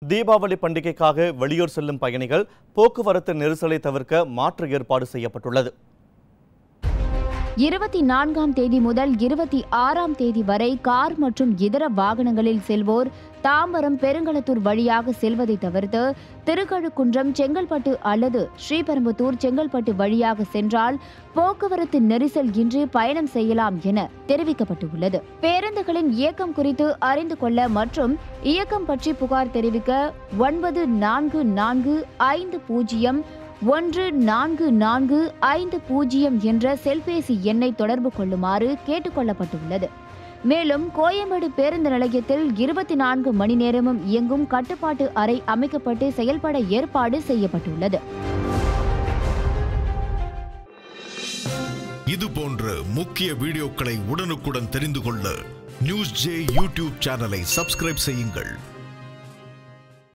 தீபாவளி பண்டிகைக்காக வெளியூர் செல்லும் பயணிகள் போக்குவரத்து நெரிசலை தவிர்க்க மாற்று ஏற்பாடு செய்யப்பட்டுள்ளது இருபத்தி நான்காம் தேதி முதல் இருபத்தி ஆறாம் தேதி வரை கார் மற்றும் இதர வாகனங்களில் செல்வோர் தாம்பரம் பெருங்களத்தூர் வழியாக செல்வதை தவிர்த்து திருக்கழுக்குன்றம் செங்கல்பட்டு அல்லது ஸ்ரீபெரும்புத்தூர் செங்கல்பட்டு வழியாக சென்றால் போக்குவரத்து நெரிசல் இன்றி பயணம் செய்யலாம் என தெரிவிக்கப்பட்டுள்ளது பேருந்துகளின் இயக்கம் குறித்து அறிந்து கொள்ள மற்றும் இயக்கம் பற்றி புகார் தெரிவிக்க ஒன்பது நான்கு நான்கு ஐந்து பூஜ்ஜியம் ஒன்று நான்கு நான்கு ஐந்து பூஜ்ஜியம் என்ற செல்பேசி எண்ணை தொடர்பு கொள்ளுமாறு கேட்டுக்கொள்ளப்பட்டுள்ளது மேலும் கோயம்பேடு பேருந்து நிலையத்தில் இருபத்தி நான்கு மணி நேரமும் இயங்கும் கட்டுப்பாட்டு அறை அமைக்கப்பட்டு செயல்பட ஏற்பாடு செய்யப்பட்டுள்ளது இது போன்ற முக்கிய வீடியோக்களை உடனுக்குடன் தெரிந்து கொள்ள நியூஸ் ஜே யூடியூப் சேனலை சப்ஸ்கிரைப் செய்யுங்கள்